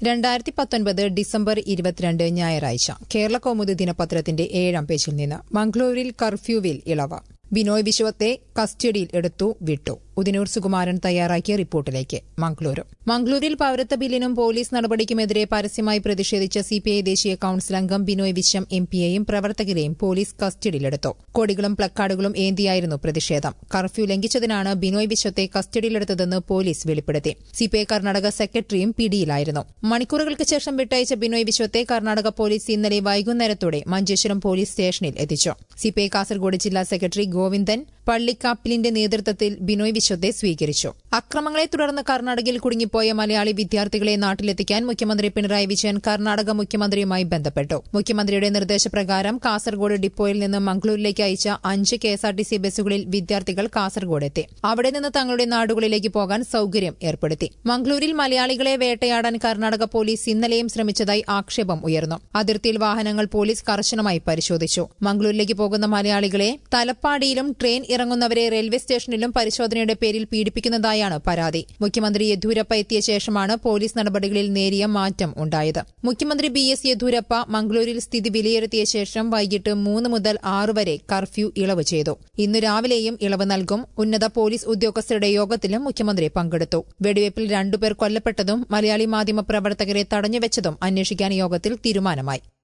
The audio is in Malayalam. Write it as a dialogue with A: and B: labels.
A: രണ്ടായിരത്തി പത്തൊൻപത് ഡിസംബർ ഇരുപത്തിരണ്ട് ഞായറാഴ്ച കേരള കൗമുദി ദിനപത്രത്തിന്റെ ഏഴാം പേജിൽ നിന്ന് മംഗളൂരിൽ കർഫ്യൂവിൽ ഇളവ് ബിനോയ് വിശ്വത്തെ കസ്റ്റഡിയിൽ എടുത്തു വിട്ടു ഉദിനൂർ സുകുമാരൻ തയ്യാറാക്കിയ റിപ്പോർട്ടിലേക്ക് മംഗളൂരു മംഗളൂരിൽ പൌരത്വ ബില്ലിനും പോലീസ് നടപടിക്കുമെതിരെ പരസ്യമായി പ്രതിഷേധിച്ച സിപിഐ ദേശീയ കൌൺസിൽ അംഗം ബിനോയ് വിശ്വം എം പിയെയും പ്രവർത്തകരെയും പോലീസ് കസ്റ്റഡിയിലെടുത്തു കൊടികളും പ്ലക്കാർഡുകളും ഏന്തിയായിരുന്നു പ്രതിഷേധം കർഫ്യൂ ലംഘിച്ചതിനാണ് ബിനോയ് വിശ്വത്തെ കസ്റ്റഡിയിലെടുത്തതെന്ന് പോലീസ് വെളിപ്പെടുത്തി സിപിഐ കർണാടക സെക്രട്ടറിയും പിടിയിലായിരുന്നു മണിക്കൂറുകൾക്ക് ശേഷം വിട്ടയച്ച ബിനോയ് വിശ്വത്തെ കർണാടക പോലീസ് ഇന്നലെ വൈകുന്നേരത്തോടെ മഞ്ചേശ്വരം പോലീസ് സ്റ്റേഷനിൽ എത്തിച്ചു സിപിഐ കാസർഗോഡ് ജില്ലാ സെക്രട്ടറി ഗോവിന്ദൻ പള്ളിക്കാപ്പിലിന്റെ നേതൃത്വത്തിൽ ബിനോയ് വിശ്വത്തെ സ്വീകരിച്ചു അക്രമങ്ങളെ തുടർന്ന് കർണാടകയിൽ കുടുങ്ങിപ്പോയ മലയാളി വിദ്യാർത്ഥികളെ നാട്ടിലെത്തിക്കാൻ മുഖ്യമന്ത്രി പിണറായി വിജയൻ കർണാടക മുഖ്യമന്ത്രിയുമായി ബന്ധപ്പെട്ടു മുഖ്യമന്ത്രിയുടെ നിർദ്ദേശപ്രകാരം കാസർഗോഡ് ഡിപ്പോയിൽ നിന്ന് മംഗളൂരിലേക്ക് അയച്ച അഞ്ച് കെഎസ്ആർടിസി ബസ്സുകളിൽ വിദ്യാർത്ഥികൾ കാസർഗോഡ് എത്തി അവിടെ നിന്ന് തങ്ങളുടെ നാടുകളിലേക്ക് പോകാൻ സൌകര്യം ഏർപ്പെടുത്തി മംഗളൂരിൽ മലയാളികളെ വേട്ടയാടാൻ കർണാടക പോലീസ് ഇന്നലെയും ശ്രമിച്ചതായി ആക്ഷേപം ഉയർന്നു അതിർത്തിയിൽ വാഹനങ്ങൾ പോലീസ് കർശനമായി പരിശോധിച്ചു മംഗളൂരിലേക്ക് പോകുന്ന മലയാളികളെ തലപ്പാടിയിലും ട്രെയിൻ ഇറങ്ങുന്നവരെ റെയിൽവേ സ്റ്റേഷനിലും പരിശോധനയുടെ പേരിൽ പീഡിപ്പിക്കുന്നതായാണ് പരാതി മുഖ്യമന്ത്രി യെദ്യൂരപ്പ എത്തിയ ശേഷമാണ് പോലീസ് നടപടികളിൽ നേരിയ മാറ്റം ഉണ്ടായത് മുഖ്യമന്ത്രി ബി എസ് യെദ്യൂരപ്പ മംഗളൂരിൽ സ്ഥിതി വിലയിരുത്തിയ ശേഷം വൈകിട്ട് മൂന്ന് മുതൽ ആറ് വരെ കർഫ്യൂ ഇളവ് ചെയ്തു ഇന്ന് രാവിലെയും ഇളവ് നൽകും ഉന്നത പോലീസ് ഉദ്യോഗസ്ഥരുടെ യോഗത്തിലും മുഖ്യമന്ത്രി പങ്കെടുത്തു വെടിവയ്പിൽ രണ്ടുപേർ കൊല്ലപ്പെട്ടതും മലയാളി മാധ്യമ പ്രവർത്തകരെ തടഞ്ഞുവെച്ചതും അന്വേഷിക്കാൻ യോഗത്തിൽ തീരുമാനമായി